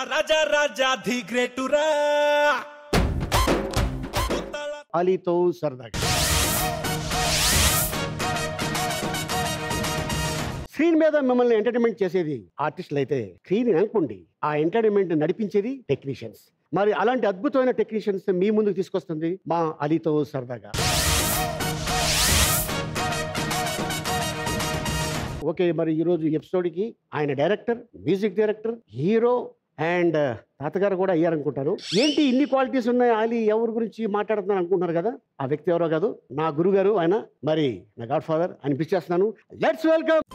రాజా రాజా the గ్రేటురా అలీతో సరదాగా screen మీద మిమ్మల్ని ఎంటర్టైన్మెంట్ చేసేది ఆర్టిస్టులు అయితే స్క్రీన్ అనుకోండి ఆ ఎంటర్టైన్మెంట్ నడిపించేది టెక్నీషియన్స్ మరి అలాంటి అద్భుతమైన టెక్నీషియన్స్ మీ ముందుకు తీసుకొస్తుంది మా అలీతో సరదాగా ఓకే మరి ఈరోజు ఎపిసోడ్కి ఆయన director music director hero and తాతగారు కూడా అయ్యారనుకుంటాను ఏంటి ఇన్ని క్వాలిటీస్ ఉన్నాయి ఆలీ ఎవరి గురించి మాట్లాడుతున్నాను అనుకుంటున్నారు కదా ఆ వ్యక్తి ఎవరో కాదు నా గురుగారు ఆయన మరి నా గాడ్ ఫాదర్ అనిపించేస్తున్నాను లెట్స్ వెల్కమ్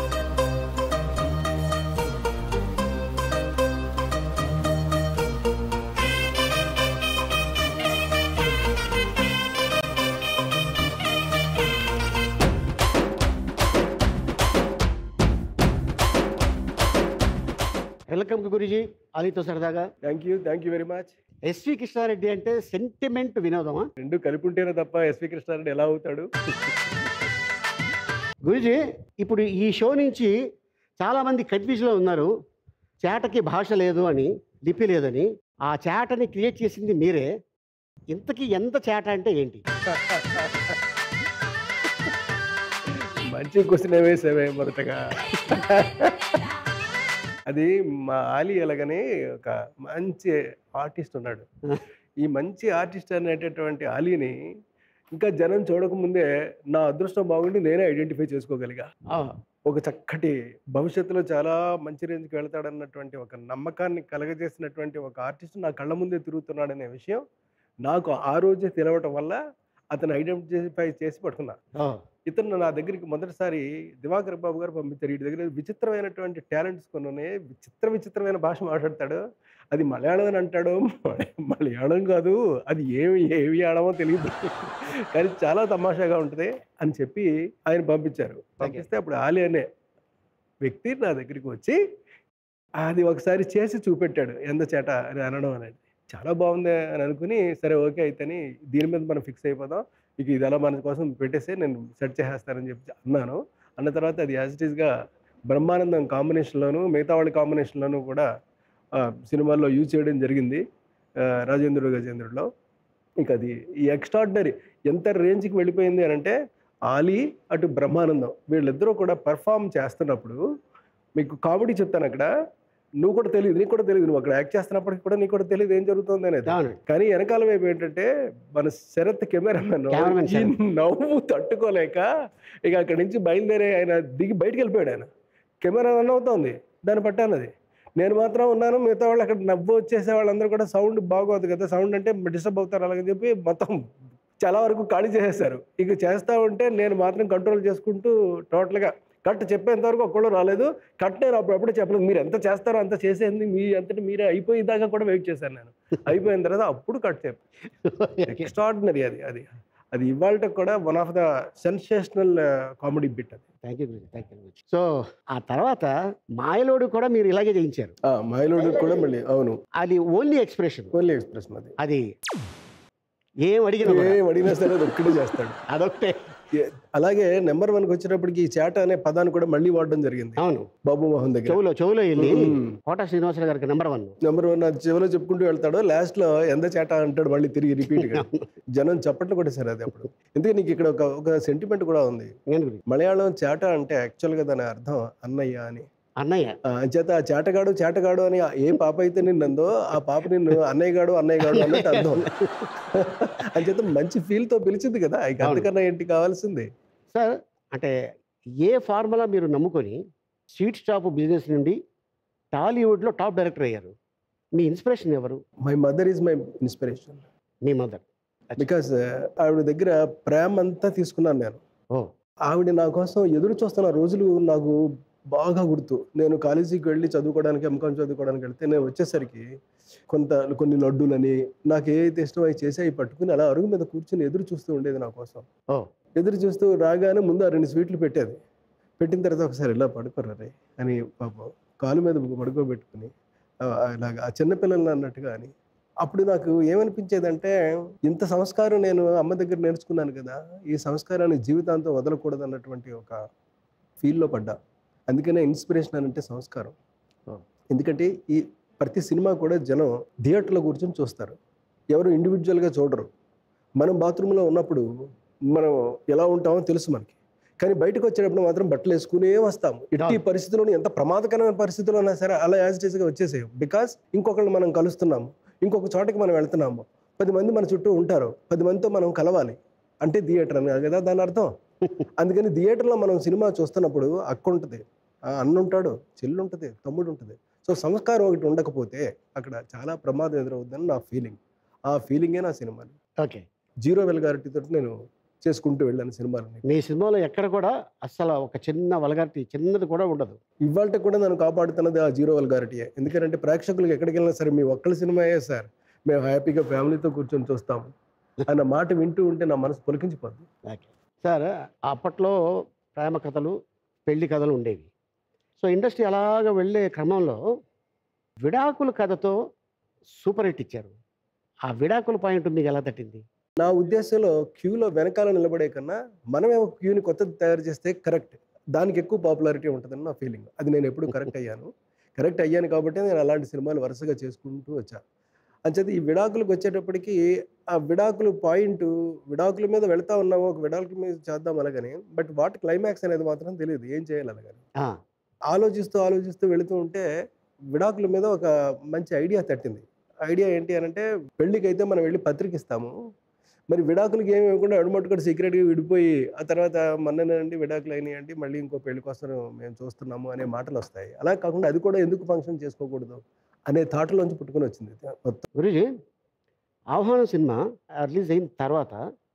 వెల్కమ్ గురుజీ అలీతో సరదాగా thank you thank you very much S V Krishna Reddy అంటే సెంటిమెంట్ వినోదమా రెండు కలిపి ఉంటేనే తప్ప ఎస్వి కృష్ణారెడ్డి ఎలా అవుతాడు గురుజీ ఇప్పుడు ఈ షో నుంచి చాలామంది కన్ఫ్యూజ్లో ఉన్నారు చేటకి భాష లేదు అని లిపి లేదని ఆ చేటని క్రియేట్ చేసింది మీరే ఇంతకీ ఎంత చేట అంటే ఏంటి మంచి క్వశ్చన్ వేసావే మొదటగా అది మా ఆలి ఎలాగని ఒక మంచి ఆర్టిస్ట్ ఉన్నాడు ఈ మంచి ఆర్టిస్ట్ అనేటటువంటి ఆలీని ఇంకా జనం చూడకముందే నా అదృష్టం బాగుండి నేనే ఐడెంటిఫై చేసుకోగలిగా ఆ, ఒక చక్కటి భవిష్యత్తులో చాలా మంచి రేంజ్కి వెళ్తాడన్నటువంటి ఒక నమ్మకాన్ని కలగజేసినటువంటి ఒక ఆర్టిస్ట్ నా కళ్ళ ముందే తిరుగుతున్నాడనే విషయం నాకు ఆ రోజే తెలవటం వల్ల అతను ఐడెంటిఫై చేసి పట్టుకున్నా ఆ, ఇతను నా దగ్గరికి మొదటిసారి దివాకర్ బాబు గారు పంపించారు వీటి దగ్గర విచిత్రమైనటువంటి టాలెంట్స్ కొన్ని ఉన్నాయి విచిత్ర విచిత్రమైన భాష మాట్లాడతాడు అది మలయాళం అని అంటాడు మలయాళం కాదు అది ఏమి ఏమి ఆడమో తెలియదు కానీ చాలా తమాషాగా ఉంటుంది అని చెప్పి ఆయన పంపించారు పంపిస్తే అప్పుడు ఆలి అనే వ్యక్తి నా దగ్గరికి వచ్చి అది ఒకసారి చేసి చూపెట్టాడు ఎంత చేట అని అనడం అనేది చాలా బాగుంది అని అనుకుని సరే ఓకే అయితేని దీని మీద మనం ఫిక్స్ అయిపోదాం ఇక ఇది అలా మన కోసం పెట్టేస్తే నేను సెట్ చేసేస్తానని చెప్పి అన్నాను అన్న తర్వాత అది యాజ్ ఇట్ ఈస్గా బ్రహ్మానందం కాంబినేషన్లోను మిగతా వాళ్ళ కాంబినేషన్లోను కూడా ఆ, సినిమాల్లో యూజ్ చేయడం జరిగింది ఆ, రాజేంద్రుడు గజేంద్రుడిలో ఇంకా అది ఈ ఎక్స్ట్రాడినరీ ఎంత రేంజ్కి వెళ్ళిపోయింది అని అంటే ఆలీ అటు బ్రహ్మానందం వీళ్ళిద్దరూ కూడా పర్ఫామ్ చేస్తున్నప్పుడు మీకు కామెడీ చెప్తాను అక్కడ నువ్వు కూడా తెలియదు నీకు కూడా తెలియదు నువ్వు అక్కడ యాక్ట్ చేస్తున్నప్పటికి కూడా నీకు కూడా తెలియదు ఏం జరుగుతుంది అనేది అవును. కానీ వెనకాల వైపు ఏంటంటే మన శరత్ కెమెరామెన్ Cameraman ఈ నవ్వు తట్టుకోలేక ఇక అక్కడి నుంచి బయలుదేరి ఆయన దిగి బయటికి వెళ్ళిపోయాడు ఆయన కెమెరా రన్ అవుతోంది దాన్ని పట్టానది నేను మాత్రం ఉన్నాను మిగతా వాళ్ళు అక్కడ నవ్వు వచ్చేసే వాళ్ళందరూ కూడా సౌండ్ బాగోదు కదా సౌండ్ అంటే డిస్టర్బ్ అవుతారు అలాగని చెప్పి మొత్తం చాలా వరకు ఖాళీ చేసేస్తారు ఇక చేస్తా ఉంటే నేను మాత్రం కంట్రోల్ చేసుకుంటూ టోటల్గా కట్ చెప్పేంత వరకు ఒక్కళ్ళు రాలేదు కట్ నేను అప్పుడప్పుడు చెప్పలేదు మీరు ఎంత చేస్తారో అంత చేసేది మీ అంతటి మీరే అయిపోయేదాకా కూడా వెయిట్ చేశాను నేను అయిపోయిన తర్వాత అప్పుడు కట్ చెప్పాను ఎక్స్ట్రాడినరీ అది అది అది ఇవాళ కూడా one of the sensational comedy bit అది thank you Guruji thank you so ఆ తర్వాత మాయలోడు కూడా మీరు ఇలాగే చేయించారు మైలోడు కూడా మళ్ళీ అవును అది ఓన్లీ ఎక్స్ప్రెషన్ ఓన్లీ ఎక్స్ప్రెస్ అది అది ఏం అడిగినా కూడా. ఏం అడిగినా సరే అది ఒక్కడే చేస్తాడు అదొకటే ఏ- అలాగే నెంబర్ వన్కి వచ్చేటప్పటికి ఈ చేట అనే పదాన్ని కూడా మళ్ళీ వాడడం జరిగింది అవును బాబు మోహన్ దగ్గర చెవులో చెవులో వెళ్ళి మ్మ్. కోట శ్రీనివాసరావు గారికి నెంబర్ వన్ నెంబర్ వన్ అది చివరిలో చెప్పుకుంటూ వెళ్తాడు లాస్ట్ లో ఎంత చేట అంటాడు మళ్ళీ తిరిగి రిపీట్ గా జనం చప్పట్లు కూడా సరే అది అప్పుడు ఎందుకంటే నీకు ఇక్కడ ఒక ఒక సెంటిమెంట్ కూడా ఉంది నేను గురించి మలయాళం చేట అంటే యాక్చువల్ గా దాని అర్థం అన్నయ్య అని అన్నయ్య ఆ, అంచేత ఆ చేటగాడు చేటగాడు అని ఏ పాప అయితే నిన్నందో ఆ పాప నిన్ను అన్నయ్య గాడు అన్నయ్య గాడు అన్నట్టు అర్థం అంచేత మంచి ఫీల్ తో పిలిచింది కదా ఇక అంతకన్నా ఏంటి కావాల్సింది సార్ అంటే ఏ ఫార్ములా మీరు నమ్ముకొని స్వీట్ స్టాప్ బిజినెస్ నుండి టాలీవుడ్లో టాప్ డైరెక్టర్ అయ్యారు మీ ఇన్స్పిరేషన్ ఎవరు my mother is my inspiration మీ మదర్ బికాస్ ఆవిడ దగ్గర ప్రేమ అంతా తీసుకున్నాను నేను ఓ ఆవిడ నా కోసం ఎదురు చూస్తున్న రోజులు నాకు బాగా గుర్తు నేను కాలేజీకి వెళ్ళి చదువుకోవడానికి ఎంకామ్ చదువుకోవడానికి వెళ్తే నేను వచ్చేసరికి కొంత కొన్ని లడ్డూలని నాకు ఏదైతే ఇష్టం అవి చేసి అవి పట్టుకుని అలా అరుగు మీద కూర్చుని ఎదురు చూస్తూ ఉండేది నా కోసం ఓ ఎదురు చూస్తూ రాగానే ముందు ఆ రెండు స్వీట్లు పెట్టేది పెట్టిన తర్వాత ఒకసారి ఇలా పడుకోర్రే అని పాపం కాలు మీద పడుకోబెట్టుకుని ఆ, ఇలాగ ఆ చిన్నపిల్లలు అన్నట్టుగా అని అప్పుడు నాకు ఏమనిపించేదంటే ఇంత సంస్కారం నేను అమ్మ దగ్గర నేర్చుకున్నాను కదా ఈ సంస్కారాన్ని జీవితాంతం వదలకూడదు అన్నటువంటి ఒక ఫీల్లో పడ్డా అందుకనే ఇన్స్పిరేషన్ అని అంటే సంస్కారం ఓ. ఎందుకంటే ఈ ప్రతి సినిమా కూడా జనం థియేటర్లో కూర్చొని చూస్తారు ఎవరు ఇండివిజువల్గా చూడరు మనం బాత్రూంలో ఉన్నప్పుడు మనం ఎలా ఉంటామో తెలుసు మనకి కానీ బయటకు వచ్చేటప్పుడు మాత్రం బట్టలు వేసుకునే వస్తాము ఎట్టి పరిస్థితుల్లోనూ ఎంత ప్రమాదకరమైన పరిస్థితుల్లో ఉన్నా సరే అలా యాజిటేజ్గా వచ్చేసాయి బికాస్ ఇంకొకళ్ళు మనం కలుస్తున్నాము ఇంకొక చోటకి మనం వెళ్తున్నాము పది మంది మన చుట్టూ ఉంటారు పది మందితో మనం కలవాలి అంటే థియేటర్ అని కదా దాని అర్థం అందుకని థియేటర్లో మనం సినిమా చూస్తున్నప్పుడు అక్క ఉంటుంది ఆ అన్న ఉంటాడు చెల్లి ఉంటుంది తమ్ముడు ఉంటుంది సో సంస్కారం ఒకటి ఉండకపోతే అక్కడ చాలా ప్రమాదం ఎదురవుద్దని నా ఫీలింగ్ ఆ ఫీలింగే నా సినిమాని ఓకే జీరో వెల్గారిటీతో నేను చేసుకుంటూ వెళ్ళాను సినిమాలని మీ సినిమాలో ఎక్కడ కూడా అస్సలు ఒక చిన్న వలగారిటీ చిన్నది కూడా ఉండదు ఇవాళ కూడా నన్ను కాపాడుతున్నది ఆ జీరో వెల్గారిటీయే ఎందుకంటే ప్రేక్షకులకు ఎక్కడికి వెళ్ళినా సరే మీ ఒక్కళ్ళ సినిమా అయ్యే సార్ మేము హ్యాపీగా ఫ్యామిలీతో కూర్చొని చూస్తాము అన్న మాట వింటూ ఉంటే నా మనసు పొలికించిపోద్ది ఓకే సార్ అప్పట్లో ప్రేమ కథలు పెళ్లి కథలు ఉండేవి సో ఇండస్ట్రీ అలాగ వెళ్ళే క్రమంలో విడాకుల కథతో సూపర్ హిట్ ఇచ్చారు ఆ విడాకుల పాయింట్ మీకు ఎలా తట్టింది నా ఉద్దేశంలో క్యూలో వెనకాల నిలబడే కన్నా మనమే ఒక క్యూని కొత్తది తయారు చేస్తే కరెక్ట్ దానికి ఎక్కువ పాపులారిటీ ఉంటుందని నా ఫీలింగ్ అది నేను ఎప్పుడు కరెక్ట్ అయ్యాను కరెక్ట్ అయ్యాను కాబట్టి నేను అలాంటి సినిమాలు వరుసగా చేసుకుంటూ వచ్చా అంచేది ఈ విడాకులకు వచ్చేటప్పటికి ఆ విడాకులు పాయింట్ విడాకుల మీద వెళ్తా ఉన్నాము ఒక విడాకుల మీద చేద్దాం అలాగని బట్ వాట్ క్లైమాక్స్ అనేది మాత్రం తెలియదు ఏం చేయాలి అలాగని ఆ, ఆలోచిస్తూ ఆలోచిస్తూ వెళుతూ ఉంటే విడాకుల మీద ఒక మంచి ఐడియా తట్టింది ఐడియా ఏంటి అని అంటే పెళ్ళికి అయితే మనం వెళ్ళి పత్రిక ఇస్తాము మరి విడాకులకి ఏమి ఇవ్వకుండా అడుమట్టుకొని సీక్రెట్గా విడిపోయి ఆ తర్వాత మొన్ననండి విడాకులు అయినాయండి మళ్ళీ ఇంకో పెళ్లి కోసం మేము చూస్తున్నాము అనే మాటలు వస్తాయి అలా కాకుండా అది కూడా ఎందుకు ఫంక్షన్ చేసుకోకూడదు అనే థాట్లోంచి పుట్టుకొని వచ్చింది మొత్తం గురుజీ ఆహ్వానం సినిమా రిలీజ్ అయిన తర్వాత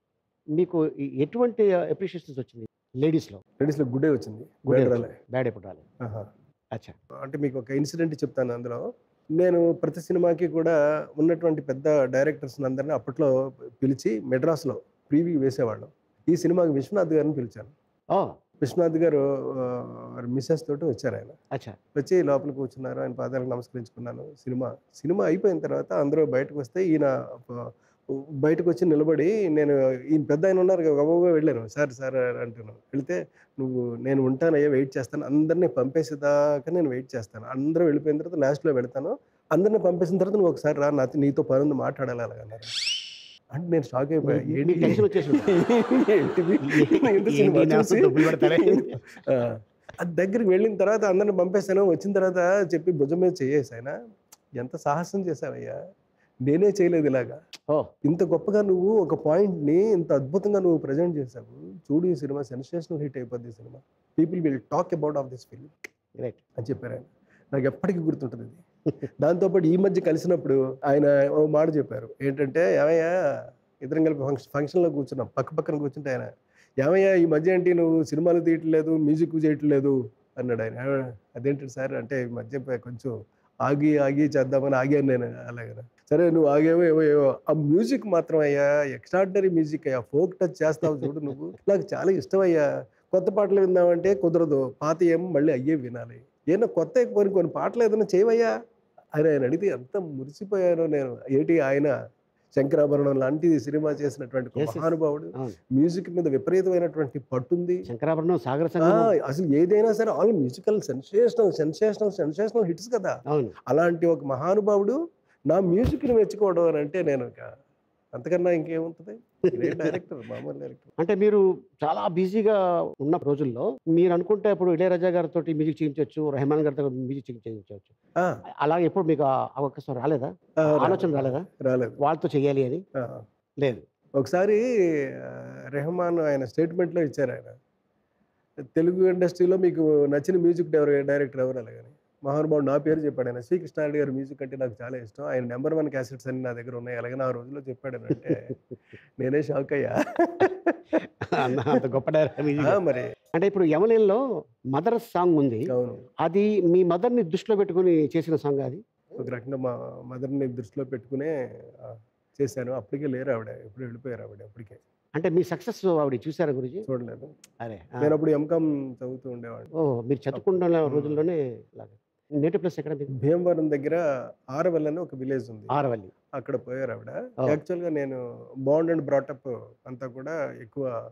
మీకు ఈ- ఎటువంటి అప్రిషియేషన్స్ వచ్చింది లేడీస్లో లేడీస్లో గుడ్డే వచ్చింది గుడ్డే వేడరాలే. బ్యాడ్ ఎప్పుడు రాలేదు ఆహా. అచ్చా అంటే మీకు ఒక ఇన్సిడెంట్ చెప్తాను అందులో నేను ప్రతి సినిమాకి కూడా ఉన్నటువంటి పెద్ద డైరెక్టర్స్ అందరినీ అప్పట్లో పిలిచి మెడ్రాస్లో ప్రీవ్యూ వేసేవాళ్ళం ఈ సినిమాకి విశ్వనాథ్ గారిని పిలిచాను ఓ విశ్వనాథ్ గారు మిస్సెస్ తోటి వచ్చారు ఆయన అచ్చా వచ్చి లోపల కూర్చున్నారు ఆయన పాదాలకు నమస్కరించుకున్నాను సినిమా సినిమా అయిపోయిన తర్వాత అందరూ బయటకు వస్తే ఈయన ఆ, బయటకు వచ్చి నిలబడి నేను ఈయన పెద్ద ఆయన ఉన్నారు కదా, గబగబా వెళ్ళాను సార్ సార్ అంటున్నాను వెళితే నువ్వు నేను ఉంటానయ్యా వెయిట్ చేస్తాను అందరినీ పంపేసేదాకా నేను వెయిట్ చేస్తాను అందరూ వెళ్ళిపోయిన తర్వాత లాస్ట్లో వెళ్తాను అందరిని పంపేసిన తర్వాత నువ్వు ఒకసారి రా నాతో నీతో పని ఉంది మాట్లాడాలి అలాగన్నారు అంటే నేను షాక్ అయిపోయా మీకు ఏంటి టెన్షన్ వచ్చేసి ఏంటిది? ఇంత సినిమా ఏంటి నాకు చూసి డబ్బులు పెడతారే? ఆ, అది దగ్గరికి వెళ్ళిన తర్వాత అందరిని పంపేశాను వచ్చిన తర్వాత చెప్పి భుజం మీద చేయేసి ఆయన ఎంత సాహసం చేశావయ్యా నేనే చేయలేదు ఇలాగా ఓ ఇంత గొప్పగా నువ్వు ఒక పాయింట్ని ఇంత అద్భుతంగా నువ్వు ప్రజెంట్ చేశావు చూడు ఈ సినిమా సెన్సేషనల్ హిట్ అయిపోద్ది ఈ cinema people will talk about of this film great అని చెప్పారు ఆయన నాకు ఎప్పటికీ గుర్తుంటుంది ఇది దాంతోపాటు ఈ మధ్య కలిసినప్పుడు ఆయన ఓ మాట చెప్పారు ఏంటంటే ఏమయ్యా ఇద్దరం కలిపి ఫంక్షన్ ఫంక్షన్లో కూర్చున్నాం పక్క పక్కన కూర్చుంటే ఆయన ఏమయ్యా ఈ మధ్య ఏంటి నువ్వు సినిమాలు తీయట్లేదు మ్యూజిక్ చేయట్లేదు అన్నాడు ఆయన "ఆ, అదేంటి సార్ అంటే ఈ మధ్య ప- కొంచెం ఆగి ఆగి చేద్దామని ఆగాను నేను అలాగే సరే నువ్వు ఆగేవో ఏవో ఏవో ఆ మ్యూజిక్ మాత్రం అయ్యా ఎక్స్ట్రాడినరీ మ్యూజిక్ అయ్యా ఫోక్ టచ్ చేస్తావు చూడు నువ్వు నాకు చాలా ఇష్టం అయ్యా కొత్త పాటలు విందామంటే కుదరదు పాత ఏమో మళ్ళీ అయ్యే వినాలి ఏమో కొత్త కొన్ని కొన్ని పాటలు ఏదైనా చేయవయ్యా అని ఆయన అడిగితే ఎంత మురిసిపోయానో నేను ఏంటి ఆయన శంకరాభరణం లాంటి సినిమా చేసినటువంటి ఒక Yes, yes. మహానుభావుడు అవును మ్యూజిక్ మీద విపరీతమైనటువంటి పట్టుంది శంకరాభరణం సాగర ఆ, సంగమం అసలు ఏదైనా సరే all musical sensational sensational sensational hits కదా అవును అలాంటి ఒక మహానుభావుడు నా మ్యూజిక్ని మెచ్చుకోవడం అని అంటే నేను ఇక అంతకన్నా ఇంకేముంటుంది డైరెక్టర్ మామూలు డైరెక్టర్ అంటే మీరు చాలా బిజీగా ఉన్న రోజుల్లో మీరు అనుకుంటే ఇప్పుడు ఇళయరాజా గారితో మ్యూజిక్ చేయించవచ్చు రెహమాన్ గారితో మ్యూజిక్ చేయించవచ్చు అలాగే ఎప్పుడు మీకు ఆ అవకాశం రాలేదా ఆలోచన రాలేదా రాలేదు వాళ్ళతో చేయాలి అని ఆ. లేదు ఒకసారి ఆ, రెహమాన్ ఆయన స్టేట్మెంట్లో ఇచ్చారు ఆయన తెలుగు ఇండస్ట్రీలో మీకు నచ్చిన మ్యూజిక్ డైరెక్టర్ ఎవరు అలాగని మహానుభావుడు నా పేరు చెప్పాడు ఆయన శ్రీ కృష్ణారెడ్డి గారి మ్యూజిక్ అంటే నాకు చాలా ఇష్టం ఆయన నెంబర్ వన్ క్యాసెట్స్ అన్ని నా దగ్గర ఉన్నాయి అలాగే నా రోజుల్లో చెప్పాడు అని అంటే నేనే షాక్ అయ్యా అన్న అంత గొప్ప డైరెక్టర్ ఆ, మ్యూజిక్ మరి అంటే ఇప్పుడు యమలీలలో మదర్ సాంగ్ ఉంది అవును అది మీ మదర్ని దృష్టిలో పెట్టుకుని చేసిన సాంగ్ అది ఒక రకంగా మా మదర్ని దృష్టిలో పెట్టుకునే ఆ, చేశాను అప్పటికే లేరు ఆవిడ ఎప్పుడు వెళ్ళిపోయారు ఆవిడ అప్పటికే అంటే మీ సక్సెస్ ఆవిడ చూసారా గురించి చూడలేదు అరే ఆ. నేను అప్పుడు ఎంకామ్ చదువుతూ ఉండేవాడిని ఓ మీరు చదువుకుంటున్న రోజుల్లోనే ఇలాగా నేటివ్ ప్లస్ ఎక్కడ మీకు భీమవరం దగ్గర ఆరవల్ అని ఒక విలేజ్ ఉంది ఆరవల్లి అక్కడ పోయారు ఆవిడ Oh. యాక్చువల్గా నేను బాండ్ అండ్ బ్రాటప్ అంతా కూడా ఎక్కువ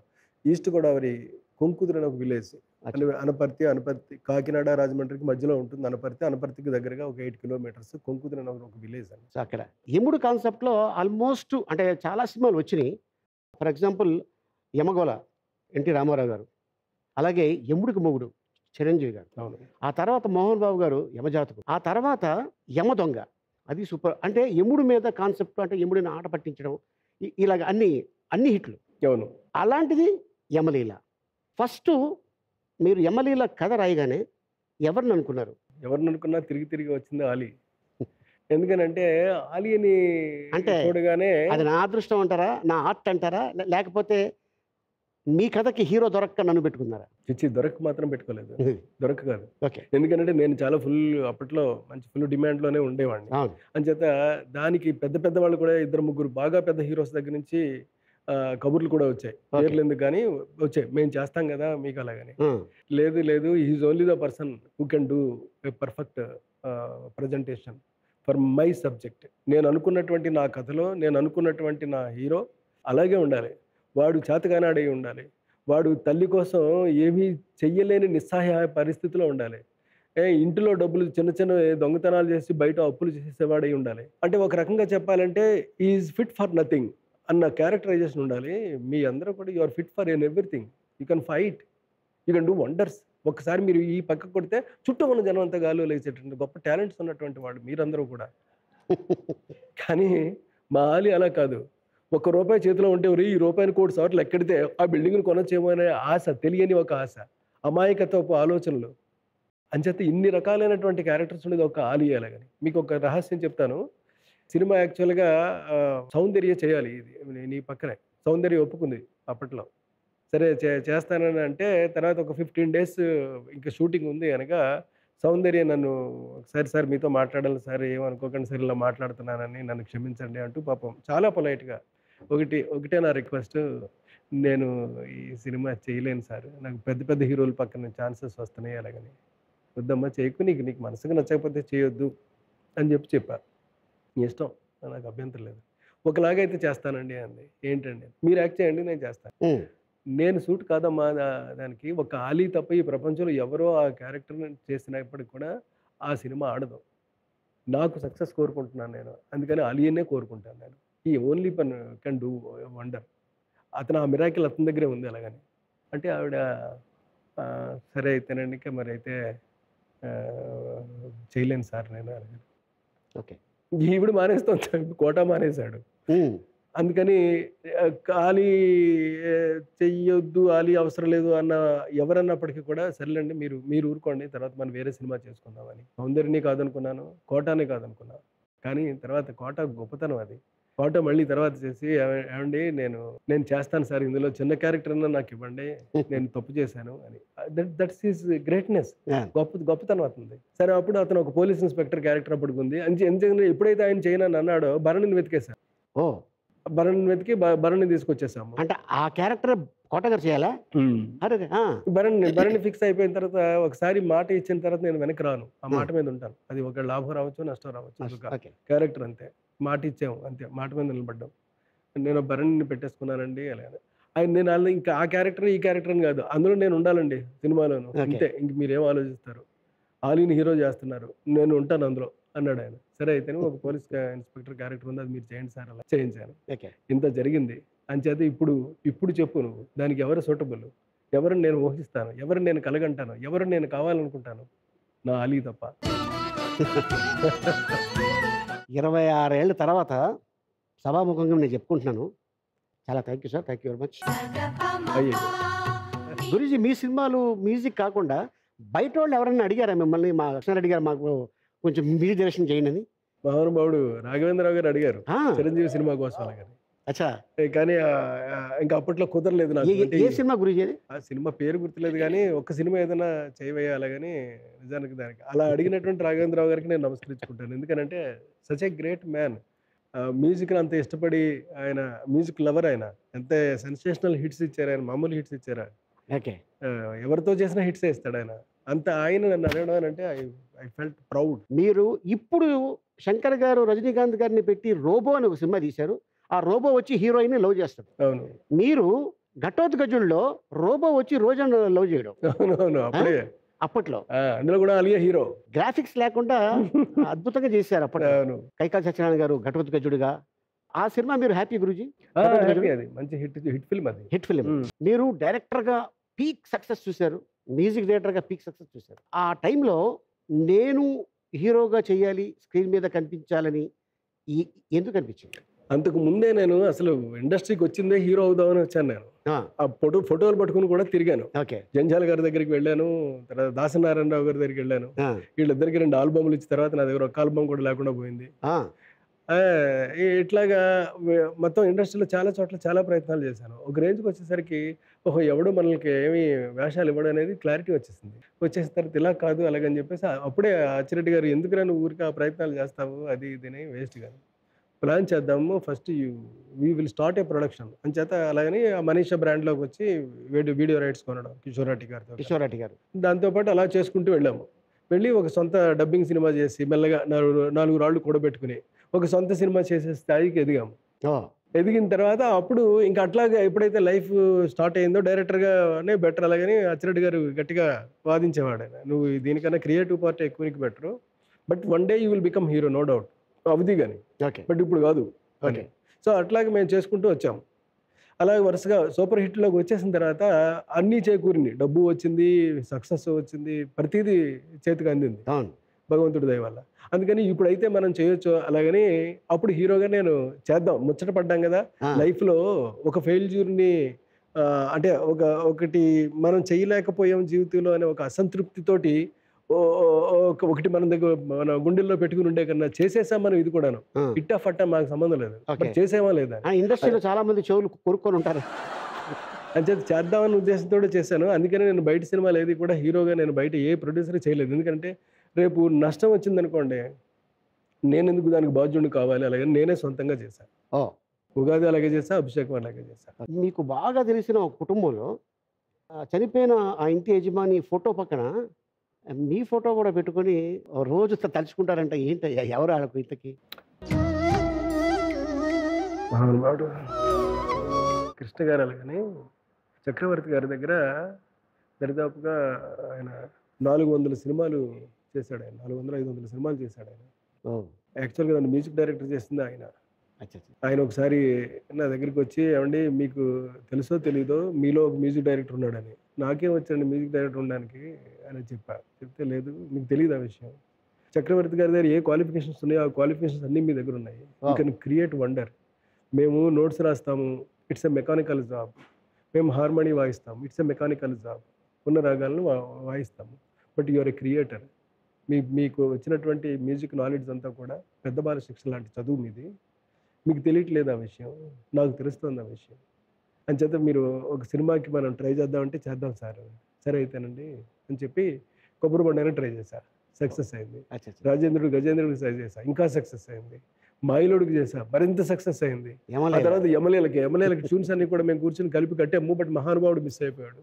ఈస్ట్ గోదావరి కొంకుదురు అని ఒక విలేజ్ అచ్చా. అనపర్తి అనపర్తి కాకినాడ రాజమండ్రికి మధ్యలో ఉంటుంది అనపర్తి అనపర్తికి దగ్గరగా ఒక ఎయిట్ కిలోమీటర్స్ కొంకుదురు అని ఒక విలేజ్ అని సో అక్కడ యముడు కాన్సెప్ట్లో ఆల్మోస్ట్ అంటే చాలా సినిమాలు వచ్చినాయి for example Yamagola N T Rama Rao గారు అలాగే యముడికి మొగుడు చిరంజీవి గారు అవును ఆ తర్వాత మోహన్ బాబు గారు యమజాతకు ఆ తర్వాత యమ దొంగ అది సూపర్ అంటే యముడి మీద కాన్సెప్ట్ అంటే యముడిని ఆట పట్టించడం ఇ- ఇలాగ అన్ని అన్ని హిట్లు అవును అలాంటిది యమలీల ఫస్ట్ మీరు యమలీల కథ రాయగానే ఎవరిని అనుకున్నారు ఎవరిని అనుకున్నా తిరిగి తిరిగి వచ్చింది ఆలీ ఎందుకనంటే ఆలీని అంటే చూడగానే అది నా అదృష్టం అంటారా నా ఆర్ట్ అంటారా లే- లేకపోతే మీ కథకి హీరో దొరక్క నన్ను పెట్టుకున్నారా చిచ్చి దొరక మాత్రం పెట్టుకోలేదు దొరక కాదు ఓకే ఎందుకంటే నేను చాలా ఫుల్ అప్పట్లో మంచి ఫుల్ డిమాండ్లోనే ఉండేవాడిని అవును అంచేత దానికి పెద్ద పెద్ద వాళ్ళు కూడా ఇద్దరు ముగ్గురు బాగా పెద్ద హీరోస్ దగ్గర నుంచి ఆ, కబుర్లు కూడా వచ్చాయి పేర్లు ఎందుకు కానీ వచ్చాయి మేము చేస్తాం కదా మీకు అలాగని ఆ, లేదు లేదు is only the person who can do a perfect presentation for my subject నేను అనుకున్నటువంటి నా కథలో నేను అనుకున్నటువంటి నా హీరో అలాగే ఉండాలి వాడు చేతగానాడై ఉండాలి వాడు తల్లి కోసం ఏమీ చెయ్యలేని నిస్సహాయ పరిస్థితిలో ఉండాలి ఏ ఇంటిలో డబ్బులు చిన్న చిన్న దొంగతనాలు చేసి బయట అప్పులు చేసేవాడై ఉండాలి అంటే ఒక రకంగా చెప్పాలంటే ఈజ్ ఫిట్ ఫర్ నథింగ్ అన్న క్యారెక్టరైజేషన్ ఉండాలి మీ అందరూ కూడా you are fit for an everything you can fight you can do wonders ఒకసారి మీరు ఈ పక్క కొడితే చుట్టూ ఉన్న జనం అంతా గాలు లేచేటువంటి గొప్ప టాలెంట్స్ ఉన్నటువంటి వాడు మీరందరూ కూడా కానీ మా ఆలి అలా కాదు ఒక రూపాయి చేతిలో ఉంటే "ఒరేయ్, ఈ రూపాయిని కోటి సార్లు ఎక్కడితే ఆ బిల్డింగ్ని కొనొచ్చేమో అనే ఆశ తెలియని ఒక ఆశ అమాయకత్వపు ఆలోచనలు అంచేత ఇన్ని రకాలైనటువంటి క్యారెక్టర్స్ ఉండేది ఒక ఆలి అలాగని మీకు ఒక రహస్యం చెప్తాను సినిమా యాక్చువల్గా ఆ, సౌందర్య చేయాలి ఇది నీ- నీ పక్కనే సౌందర్య ఒప్పుకుంది అప్పట్లో సరే చే చేస్తానని అంటే తర్వాత ఒక ఫిఫ్టీన్ డేస్ ఇంకా షూటింగ్ ఉంది కనుక సౌందర్య నన్ను ఒకసారి సార్ మీతో మాట్లాడాలి సార్ ఏమనుకోకండి సార్ ఇలా మాట్లాడుతున్నానని నన్ను క్షమించండి అంటూ పాపం చాలా పొలైట్గా ఒకటి ఒకటే నా రిక్వెస్ట్ నేను ఈ సినిమా చేయలేను సార్ నాకు పెద్ద పెద్ద హీరోల పక్కన ఛాన్సెస్ వస్తున్నాయి అలాగని వద్దమ్మా చేయకు నీకు నీకు మనసుకు నచ్చకపోతే చేయొద్దు అని చెప్పి చెప్పా నీ ఇష్టం నాకు అభ్యంతరం లేదు ఒకలాగైతే చేస్తానండి అంది ఏంటండి మీరు యాక్ట్ చేయండి నేను చేస్తాను ఉమ్, నేను సూట్ కాదమ్మా దా- దానికి ఒక ఆలీ తప్ప ఈ ప్రపంచంలో ఎవరో ఆ క్యారెక్టర్ని చేసినప్పటికి కూడా ఆ సినిమా ఆడదు నాకు సక్సెస్ కోరుకుంటున్నాను నేను అందుకని అలీనే కోరుకుంటాను నేను ఈ ఓన్లీ పన్ కెన్ డూ వండర్ అతను ఆ మిరాకిల్ అతని దగ్గరే ఉంది అలాగని అంటే ఆవిడ "ఆ, సరే అయితేనండి ఇక మరి అయితే ఆ, చేయలేను సార్ నేను అలాగని ఓకే ఈవిడ మానేస్తాను కోట మానేశాడు ఉమ్, అందుకని ఆ, ఆలి ఏ, చెయ్యొద్దు ఆలి అవసరం లేదు అన్న ఎవరన్నప్పటికీ కూడా సర్లేండి మీరు మీరు ఊరుకోండి తర్వాత మనం వేరే సినిమా చేసుకుందామని సౌందర్యని కాదనుకున్నాను కోటాని కాదనుకున్నా కానీ తర్వాత కోట గొప్పతనం అది కోట మళ్ళీ తర్వాత చేసి "ఏమ- ఏమండి నేను నేను చేస్తాను సార్ ఇందులో చిన్న క్యారెక్టర్ అన్నా నాకు ఇవ్వండి నేను తప్పు చేశాను అని that that's is greatness Yeah. గొప్ప గొప్పతనం అవుతుంది సరే అప్పుడు అతను ఒక పోలీస్ ఇన్స్పెక్టర్ క్యారెక్టర్ అప్పుడు ఉంది అంచే ఎందుకంటే ఎప్పుడైతే ఆయన చేయనని అన్నాడో భరణిని వెతికేశాను ఓ భరణిని వెతికి భ- భరణిని తీసుకొచ్చేసాము అంటే ఆ క్యారెక్టర్ కోటగారు చేయాలా అరే ఆ, భరణి భరణి ఫిక్స్ అయిపోయిన తర్వాత ఒకసారి మాట ఇచ్చిన తర్వాత నేను వెనక్కి రాను ఆ మాట మీద ఉంటాను అది ఒక లాభం రావచ్చు నష్టం రావచ్చు ఒక ఓకే క్యారెక్టర్ అంతే మాట ఇచ్చాము అంతే మాట మీద నిలబడ్డాం నేను భరణిని పెట్టేసుకున్నానండి అలా ఆయన నేను అలా ఇంకా ఆ క్యారెక్టర్ ఈ క్యారెక్టర్ అని కాదు అందులో నేను ఉండాలండి సినిమాలోను Okay. అంతే ఇంక మీరేం ఆలోచిస్తారు ఆలీని హీరో చేస్తున్నారు నేను ఉంటాను అందులో అన్నాడు ఆయన సరే అయితే ఒక పోలీస్ ఇన్స్పెక్టర్ క్యారెక్టర్ ఉంది అది మీరు చేయండి సార్ అలా చేయించాను ఓకే ఇంత జరిగింది అంచేత ఇప్పుడు ఇప్పుడు చెప్పు నువ్వు దానికి ఎవరు సూటబుల్ ఎవరిని నేను ఊహిస్తాను ఎవరిని నేను కలగంటాను ఎవరిని నేను కావాలనుకుంటాను నా అలీ తప్ప ఇరవై ఆరేళ్ళ తర్వాత సభాముఖంగా నేను చెప్పుకుంటున్నాను చాలా thank you sir thank you very much అయ్యో గురుజీ మీ సినిమాలు మ్యూజిక్ కాకుండా బయట వాళ్ళు ఎవరైనా అడిగారా మిమ్మల్ని మా లక్ష్మారెడ్డి గారు మాకు కొంచెం మ్యూజిక్ డైరెక్షన్ చేయండి అని మహానుభావుడు రాఘవేంద్రరావు గారు అడిగారు ఆ, చిరంజీవి సినిమా కోసం అలాగని అచ్చా ఏ, కానీ ఆ, ఆ, ఇంకా అప్పట్లో కుదరలేదు నాకు ఏ- ఏ- అంటే ఏ సినిమా గురుజీ అది ఆ సినిమా పేరు గుర్తులేదు కానీ ఒక్క సినిమా ఏదైనా చేయవేయాలని నిజానికి దానికి అలా అడిగినటువంటి రాఘవేంద్రరావు గారికి నేను నమస్కరించుకుంటాను ఎందుకంటే సచ్ ఏ గ్రేట్ మ్యాన్ మ్యూజిక్ని అంత ఇష్టపడి ఆయన మ్యూజిక్ లవర్ ఆయన ఎంత సెన్సేషనల్ హిట్స్ ఇచ్చారు ఆయన మామూలు హిట్స్ ఇచ్చారా ఓకే ఆ, ఎవరితో చేసిన హిట్స్ ఇస్తాడు ఆయన అంత ఆయన నన్ను అడగడం అని అంటే ఐ ఐ ఫెల్ట్ ప్రౌడ్ మీరు ఇప్పుడు శంకర్ గారు రజనీకాంత్ గారిని పెట్టి రోబో అని ఒక సినిమా తీశారు ఆ రోబో వచ్చి హీరోయిన్ లవ్ చేస్తాడు అవును మీరు ఘటోత్కజుల్లో రోబో వచ్చి రోజన్ లవ్ చేయడం అవునవును అప్పుడే అప్పట్లో ఆ, అందులో కూడా అలియా హీరో గ్రాఫిక్స్ లేకుండా అద్భుతంగా చేశారు అప్పట్లో అవును కైకాల సత్యనారాయణ గారు ఘటోత్కజుడిగా ఆ సినిమా మీరు హ్యాపీ గురుజీ ఆ, ఘటోత్కచుడు? happy అది మంచి హిట్ హిట్ ఫిల్మ్ అది హిట్ ఫిలిం ఉమ్. మీరు డైరెక్టర్గా పీక్ సక్సెస్ చూశారు మ్యూజిక్ డైరెక్టర్గా పీక్ సక్సెస్ చూశారు ఆ టైంలో నేను హీరోగా చేయాలి స్క్రీన్ మీద కనిపించాలని ఈ- ఎందుకు అనిపించింది అంతకు ముందే నేను అసలు ఇండస్ట్రీకి వచ్చిందే హీరో అవుదామని వచ్చాను నేను ఆ, ఆ ఫోటో ఫోటోలు పట్టుకుని కూడా తిరిగాను ఓకే జంజాల గారి దగ్గరికి వెళ్ళాను తర్వాత దాసనారాయణరావు గారి దగ్గరికి వెళ్ళాను ఆ, వీళ్ళిద్దరికి రెండు ఆల్బమ్లు ఇచ్చిన తర్వాత నా దగ్గర ఒక ఆల్బమ్ కూడా లేకుండా పోయింది ఆ, ఆ, ఈ- ఇట్లాగా వే- మొత్తం ఇండస్ట్రీలో చాలా చోట్ల చాలా ప్రయత్నాలు చేశాను ఒక రేంజ్కి వచ్చేసరికి ఓహో ఎవడు మనకి ఏమి వేషాలు ఇవ్వడం అనేది క్లారిటీ వచ్చేసింది వచ్చేసిన తర్వాత ఇలా కాదు అలాగని చెప్పేసి ఆ- అప్పుడే అచ్చిరెడ్డి గారు ఎందుకు నువ్వు ఊరికి ఆ ప్రయత్నాలు చేస్తావు అది ఇదని వేస్ట్ కానీ ప్లాన్ చేద్దాము first you we will start a production అని చేత అలాగని ఆ మనీషా బ్రాండ్లోకి వచ్చి వీడియో వీడియో రైట్స్ కొనడం కిషోర్ రెడ్డి గారితో కిషోర్ రెడ్డి గారు దాంతోపాటు అలా చేసుకుంటూ వెళ్ళాము వెళ్ళి ఒక సొంత డబ్బింగ్ సినిమా చేసి మెల్లగా నాలుగు నాలుగు రాళ్ళు కూడబెట్టుకుని ఒక సొంత సినిమా చేసే స్థాయికి ఎదిగాము ఓ ఎదిగిన తర్వాత అప్పుడు ఇంకా అట్లాగా ఎప్పుడైతే లైఫ్ స్టార్ట్ అయిందో డైరెక్టర్గానే బెటర్ అలాగని అచ్చిరెడ్డి గారు గట్టిగా వాదించేవాడు ఆయన నువ్వు దీనికన్నా క్రియేటివ్ పార్ట్ ఎక్కువ నీకు better but one day you will become hero no doubt అవధి కానీ ఓకే బట్ ఇప్పుడు కాదు ఓకే సో అట్లాగే మేము చేసుకుంటూ వచ్చాము అలాగే వరుసగా సూపర్ హిట్లోకి వచ్చేసిన తర్వాత అన్నీ చేకూరింది డబ్బు వచ్చింది సక్సెస్ వచ్చింది ప్రతిదీ చేతికి అందింది అవును భగవంతుడి దయ వల్ల అందుకని ఇప్పుడైతే మనం చేయొచ్చు అలాగని అప్పుడు హీరోగా నేను చేద్దాం ముచ్చట పడ్డాం కదా ఆ, లైఫ్లో ఒక ఫెయిల్యూర్ని అంటే ఒక ఒకటి మనం చేయలేకపోయాం జీవితంలో అనే ఒక అసంతృప్తితోటి ఓ- ఓ- ఓ- ఒక- ఒకటి మన దగ్గర మన గుండెల్లో పెట్టుకుని ఉండే కన్నా చేసేసాం మనం ఇది కూడాను ఆ. ఇట్టా ఫట్టా మాకు సంబంధం లేదు Okay. బట్ చేసేమా లేదా ఆ ఇండస్ట్రీలో చాలా మంది చెవులు కొనుక్కొని ఉంటారు అంచేత చేద్దామన్న ఉద్దేశంతో చేశాను అందుకని నేను బయట సినిమాలు ఏది కూడా హీరోగా నేను బయట ఏ ప్రొడ్యూసర్ చేయలేదు ఎందుకంటే రేపు నష్టం వచ్చిందనుకోండి నేను ఎందుకు దానికి బాధ్యుడిని కావాలి అలాగే నేనే సొంతంగా చేశాను ఓ ఉగాది అలాగే చేశా అభిషేకం అలాగే చేశా మీకు బాగా తెలిసిన ఒక కుటుంబంలో ఆ, చనిపోయిన ఆ ఇంటి యజమాని ఫోటో పక్కన మీ ఫోటో కూడా పెట్టుకొని రోజు త- తలుచుకుంటారంట ఏంటి ఎవరు ఆడకు ఇంతకి మహానుభావుడు కృష్ణ గారు అలాగని చక్రవర్తి గారి దగ్గర దరిదాపుగా ఆయన నాలుగు వందల సినిమాలు చేశాడు ఆయన నాలుగు వందల ఐదు వందల సినిమాలు చేశాడు ఆయన ఓ యాక్చువల్గా నన్ను మ్యూజిక్ డైరెక్టర్ చేసింది ఆయన అచ్చా అచ్చా. ఆయన ఒకసారి నా దగ్గరికి వచ్చి ఏమండి మీకు తెలుసో తెలీదో మీలో ఒక మ్యూజిక్ డైరెక్టర్ ఉన్నాడని నాకేం వచ్చండి మ్యూజిక్ డైరెక్టర్ ఉండడానికి అని చెప్పా చెప్తే లేదు మీకు తెలియదు ఆ విషయం చక్రవర్తి గారి దగ్గర ఏ క్వాలిఫికేషన్స్ ఉన్నాయో ఆ క్వాలిఫికేషన్స్ అన్నీ మీ దగ్గర ఉన్నాయి you Wow. Can create wonder మేము నోట్స్ రాస్తాము ఇట్స్ ఎ మెకానికల్ జాబ్ మేము హార్మోనీ వాయిస్తాము ఇట్స్ ఎ మెకానికల్ జాబ్ ఉన్న రాగాలను వా- వాయిస్తాము బట్ యువర్ ఎ క్రియేటర్ మీ మీకు వచ్చినటువంటి మ్యూజిక్ నాలెడ్జ్ అంతా కూడా పెద్ద బాల శిక్షణ లాంటి చదువు మీది మీకు తెలియట్లేదు ఆ విషయం నాకు తెలుస్తుంది ఆ విషయం అంచేత మీరు ఒక సినిమాకి మనం ట్రై చేద్దామంటే చేద్దాం సార్ సరే అయితేనండి అని చెప్పి కొబ్బరి బండైనా ట్రై చేశా సక్సెస్ అయింది అచ్చా అచ్చా. రాజేంద్రుడు గజేంద్రుడికి ట్రై చేశా ఇంకా సక్సెస్ అయింది మాయిలోడికి చేశా మరింత సక్సెస్ అయింది ఆ ఏమలేదు తర్వాత ఎమ్మెల్యేలకి ఎమ్మెల్యేలకి ట్యూన్స్ అన్ని కూడా మేము కూర్చొని కలిపి కట్టాము బట్ మహానుభావుడు మిస్ అయిపోయాడు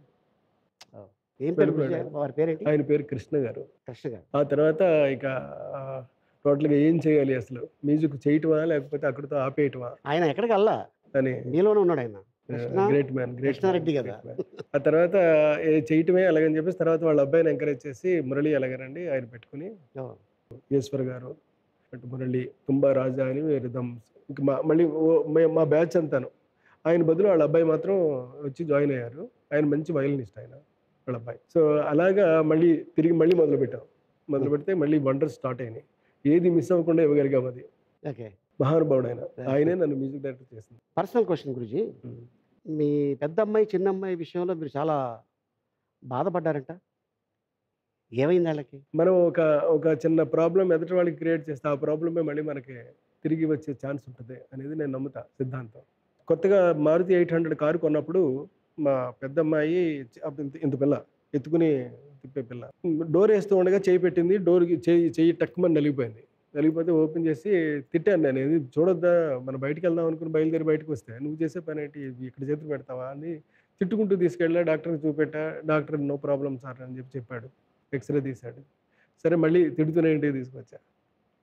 ఏం పేరు వెళ్ళిపోయాడు. గురుజీ? వారి పేరేంటి ఆయన పేరు కృష్ణ గారు కృష్ణ గారు ఆ తర్వాత ఇక ఆ, టోటల్గా ఏం చేయాలి అసలు మ్యూజిక్ చేయటమా లేకపోతే అక్కడితో ఆపేయటమా ఆయన ఎక్కడికి వెళ్ళా అని మీలోనే ఉన్నాడు ఆయన Krishna great man great Krishna Reddy కదా. ఆ తర్వాత ఏ చేయటమే అలాగని చెప్పేసి తర్వాత వాళ్ళ అబ్బాయిని ఎంకరేజ్ చేసి మురళి అలాగనండి ఆయన పెట్టుకుని ఓ, ఈశ్వర్ గారు అటు మురళి తుంబా రాజా అని రిధమ్ ఇంక మా మళ్ళీ ఓ- మే- మా బ్యాచ్ అంతాను ఆయన బదులు వాళ్ళ అబ్బాయి మాత్రం వచ్చి జాయిన్ అయ్యారు ఆయన మంచి వయలినిస్ట్ ఆయన వాళ్ళ అబ్బాయి సో అలాగా మళ్ళీ తిరిగి మళ్ళీ మొదలు పెట్టాం మొదలు పెడితే మళ్ళీ వండర్స్ స్టార్ట్ అయినాయి ఏది మిస్ అవ్వకుండా ఇవ్వగలిగాం అది ఓకే మహానుభావుడు ఆయన ఆయనే నన్ను మ్యూజిక్ డైరెక్టర్ చేసింది పర్సనల్ క్వశ్చన్ గురుజీ మీ పెద్ద అమ్మాయి చిన్న అమ్మాయి విషయంలో మీరు చాలా బాధపడ్డారంట ఏమైంది వాళ్ళకి మనం ఒక ఒక చిన్న ప్రాబ్లం ఎదుటి వాళ్ళకి క్రియేట్ చేస్తే ఆ ప్రాబ్లమే మళ్ళీ మనకి తిరిగి వచ్చే ఛాన్స్ ఉంటుంది అనేది నేను నమ్ముతా సిద్ధాంతం కొత్తగా మారుతి ఎయిట్ హండ్రెడ్ కారు కొన్నప్పుడు మా పెద్ద అమ్మాయి చ- అప్పుడు ఇంత- ఇంత పిల్ల ఎత్తుకుని తిప్పే పిల్ల డోర్ వేస్తూ ఉండగా చేయి పెట్టింది డోర్కి చేయి చెయ్యి టక్కుమని నలిగిపోయింది నలిగిపోతే ఓపెన్ చేసి తిట్టాను నేను ఇది చూడొద్దా మనం బయటికి వెళ్దాం అనుకుని బయలుదేరి బయటకు వస్తే నువ్వు చేసే పని ఏంటి ఇవి ఇక్కడ చేతులు పెడతావా అని తిట్టుకుంటూ తీసుకెళ్ళా డాక్టర్కి చూపెట్టా డాక్టర్ నో ప్రాబ్లం సార్ అని చెప్పి చెప్పాడు ఎక్స్రే తీశాడు సరే మళ్ళీ తిడుతూనే ఇంటికి తీసుకొచ్చా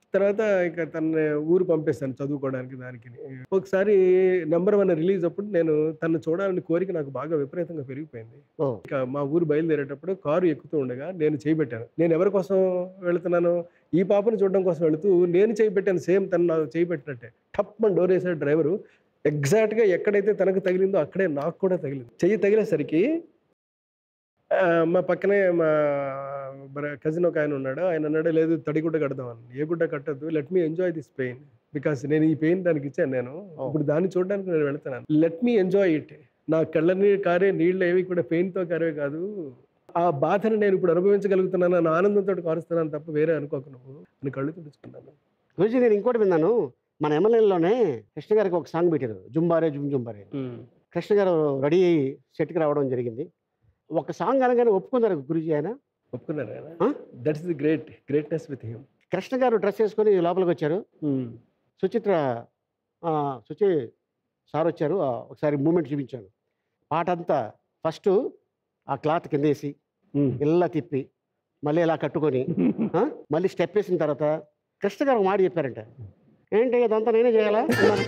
తర్వాత ఇక తన ఊరు పంపేస్తాను చదువుకోవడానికి దానికి ఒకసారి నెంబర్ వన్ రిలీజ్ అప్పుడు నేను తను చూడాలని కోరిక నాకు బాగా విపరీతంగా పెరిగిపోయింది ఓ ఇక మా ఊరు బయలుదేరేటప్పుడు కారు ఎక్కుతూ ఉండగా నేను చేయబెట్టాను నేను ఎవరి కోసం వెళుతున్నాను ఈ పాపను చూడడం కోసం వెళుతూ నేను చేయబెట్టాను సేమ్ తను నాకు చేయబెట్టినట్టే టప్ అని డోర్ వేసాడు డ్రైవరు ఎగ్జాక్ట్గా ఎక్కడైతే తనకు తగిలిందో అక్కడే నాకు కూడా తగిలింది చెయ్యి తగిలేసరికి ఆ, మా పక్కనే మా కజిన్ ఒక ఆయన ఉన్నాడు ఆయన అన్నాడు లేదు తడిగుడ్డ కడదామని ఏ గుడ్డ కట్టద్దు let me enjoy this pain because నేను ఈ పెయిన్ దానికి ఇచ్చాను నేను ఇప్పుడు దాన్ని చూడడానికి నేను వెళ్తున్నాను లెట్ మీ ఎంజాయ్ ఇట్ నా కళ్ళ నీళ్ళు కారే నీళ్ళు ఏవి కూడా పెయిన్తో కారే కాదు ఆ బాధను నేను ఇప్పుడు అనుభవించగలుగుతున్నాను నా ఆనందంతో కారుస్తున్నాను తప్ప వేరే అనుకోకు నువ్వు అని కళ్ళు తుడుచుకున్నాను గురుజీ నేను ఇంకోటి విన్నాను మన ఎమ్మెల్యేలోనే కృష్ణ గారికి ఒక సాంగ్ పెట్టారు జుంబారే జుమ్ జుంబారే కృష్ణ గారు రెడీ అయ్యి సెట్కి రావడం జరిగింది ఒక సాంగ్ అనగానే ఒప్పుకున్నారు గురుజీ ఆయన ఒప్పుకున్నారు ఆ? That's the great greatness with him Krishna గారు డ్రెస్ వేసుకొని లోపలికి వచ్చారు సుచిత్ర ఆ, సుచి సార్ వచ్చారు ఆ, ఒకసారి మూమెంట్ చూపించాను పాట అంతా ఫస్ట్ ఆ క్లాత్ కింద వేసి ఇలా తిప్పి మళ్ళీ ఇలా కట్టుకొని ఆ, మళ్ళీ స్టెప్ వేసిన తర్వాత కృష్ణ గారు ఒక మాట చెప్పారంట ఏంటి ఇదంతా నేనే చేయాలా అన్నారు.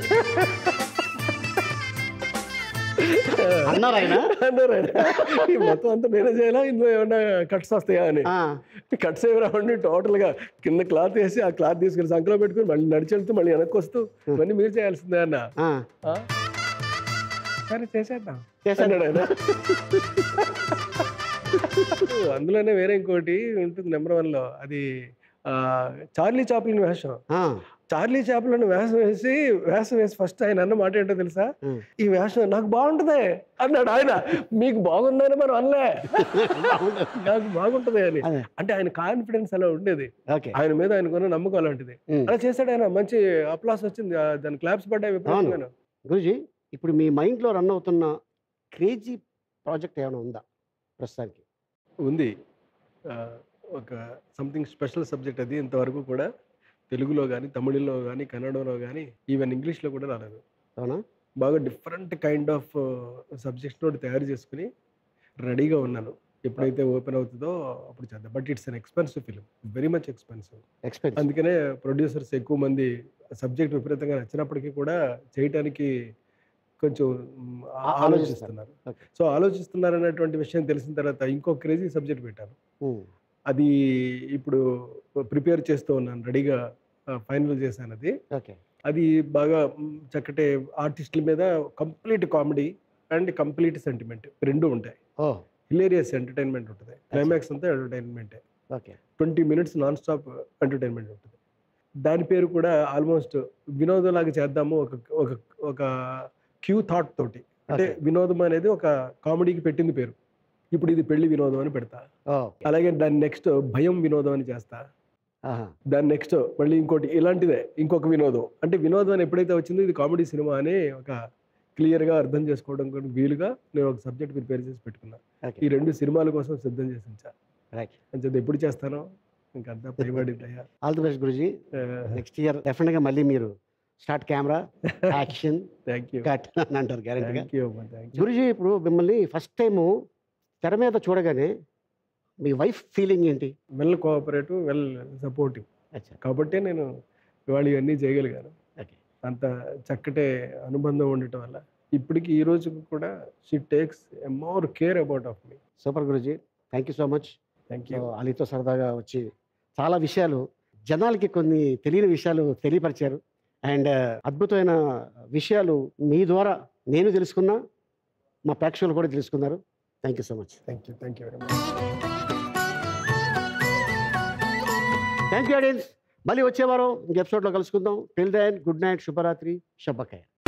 అన్నారు ఆయన అన్నారు ఆయన. ఈ మొత్తం అంతా నేనే చేయాలా ఇందులో ఏమన్నా కట్స్ వస్తాయా అని ఆ, కట్స్ ఏమి రావండి టోటల్ గా కింద క్లాత్ వేసి ఆ క్లాత్ తీసుకెళ్ళి సంకలో పెట్టుకుని మళ్ళీ నడిచి వెళ్తూ మళ్ళీ వెనక్కి వస్తూ ఇవన్నీ మీరు చేయాల్సిందే అన్న ఆ, ఆ? సరే చేసేద్దాం చేశాను. అన్నాడు ఆయన అందులోనే వేరే ఇంకోటి ఉంటుంది నెంబర్ వన్ లో అది ఆ, చార్లీ చాప్లిన్ వేషం ఆ, చార్లీ చాప్లిన్ వేషం వేసి వేషం వేసి ఫస్ట్ ఆయన అన్న మాట ఏంటో తెలుసా ఉం. ఈ వేషం నాకు బాగుంటది అన్నాడు ఆయన మీకు బాగుందని మనం అనలే నాకు బాగుంటది అని అదే. అంటే ఆయన కాన్ఫిడెన్స్ అలా ఉండేది ఓకే ఆయన మీద ఆయనకున్న నమ్మకం అలాంటిది ఉం. అలా చేశాడు ఆయన మంచి అప్లాస్ వచ్చింది ఆ, దాని క్లాప్స్ పడ్డాయి విపరీతంగా గురుజీ ఇప్పుడు మీ మైండ్లో రన్ అవుతున్న క్రేజీ ప్రాజెక్ట్ ఏమైనా ఉందా ప్రస్తుతానికి ఉంది ఆ, ఒక సంథింగ్ స్పెషల్ సబ్జెక్ట్ అది ఇంతవరకు కూడా తెలుగులో కానీ తమిళంలో కానీ కన్నడలో కానీ ఈవెన్ ఇంగ్లీష్లో కూడా రాలేదు అవునా బాగా డిఫరెంట్ కైండ్ ఆఫ్ సబ్జెక్ట్స్ తోటి తయారు చేసుకుని రెడీగా ఉన్నాను ఎప్పుడైతే ఓపెన్ అవుతుందో అప్పుడు చేద్దాం but it's an expensive film very much expensive expect అందుకనే ప్రొడ్యూసర్స్ ఎక్కువ మంది సబ్జెక్ట్ విపరీతంగా నచ్చినప్పటికీ కూడా చేయటానికి కొంచెం మ్, ఆ- ఆ- ఆలోచిస్తున్నారు Okay. సో ఆలోచిస్తున్నారు అనేటువంటి విషయం తెలిసిన తర్వాత ఇంకో క్రేజీ సబ్జెక్ట్ పెట్టాను అది ఇప్పుడు ప్రిపేర్ చేస్తూ ఉన్నాను రెడీగా ఫైనల్ చేశాను అది ఓకే అది బాగా మ్, చక్కటి ఆర్టిస్టుల మీద complete comedy and complete sentiment రెండు ఉంటాయి ఓ హిలేరియస్ ఎంటర్టైన్మెంట్ ఉంటుంది క్లైమాక్స్ అంతా ఎంటర్టైన్మెంటే okay twenty minutes non stop entertainment ఉంటుంది దాని పేరు కూడా ఆల్మోస్ట్ వినోదంలాగా చేద్దాము ఒక ఒక ఒక క్యూ థాట్ తోటి అంటే Okay. వినోదం అనేది ఒక కామెడీకి పెట్టింది పేరు ఇప్పుడు ఇది పెళ్లి వినోదం అని పెడతా ఓ అలాగే దాని నెక్స్ట్ భయం వినోదం అని చేస్తా ఆహా దాని నెక్స్ట్ మళ్ళీ ఇంకోటి ఇలాంటిదే ఇంకొక వినోదం అంటే వినోదం అని ఎప్పుడైతే వచ్చిందో ఇది కామెడీ సినిమా అని ఒక క్లియర్గా అర్థం చేసుకోవడం కూడా వీలుగా నేను ఒక సబ్జెక్ట్ ప్రిపేర్ చేసి పెట్టుకున్నా ఓకే ఈ రెండు సినిమాల కోసం సిద్ధం చేసి ఉంచా రైట్ అంతే ఎప్పుడు చేస్తానో ఇంకంతా పైబడిందయ్యా all the best Guruji next year డెఫినెట్గా మళ్ళీ మీరు start camera action thank you cut అని అంటారు గ్యారెంటీగా థ్యాంక్ యూ అమ్మా థ్యాంక్ యూ గురుజీ ఇప్పుడు మిమ్మల్ని ఫస్ట్ టైము తెర మీద చూడగానే మీ వైఫ్ ఫీలింగ్ ఏంటి వెల్ కోఆపరేటివ్ వెల్ సపోర్టివ్ అచ్చా కాబట్టే నేను ఇవాళ ఇవన్నీ చేయగలిగాను ఓకే అంత చక్కటి అనుబంధం ఉండటం వల్ల ఇప్పటికి ఈ రోజుకు కూడా she takes a more care about of మీ super Guruji thank you so much thank so you అలీతో సరదాగా వచ్చి చాలా విషయాలు జనాలకి కొన్ని తెలియని విషయాలు తెలియపరిచారు అండ్ అద్భుతమైన విషయాలు మీ ద్వారా నేను తెలుసుకున్నా మా ప్రేక్షకులు కూడా తెలుసుకున్నారు thank you so much thank you thank you very much thank you audience మళ్ళీ వచ్చే వారం ఇంక ఎపిసోడ్లో కలుసుకుందాం టిల్ దెన్ గుడ్ నైట్ శుభరాత్రి శుభకాయ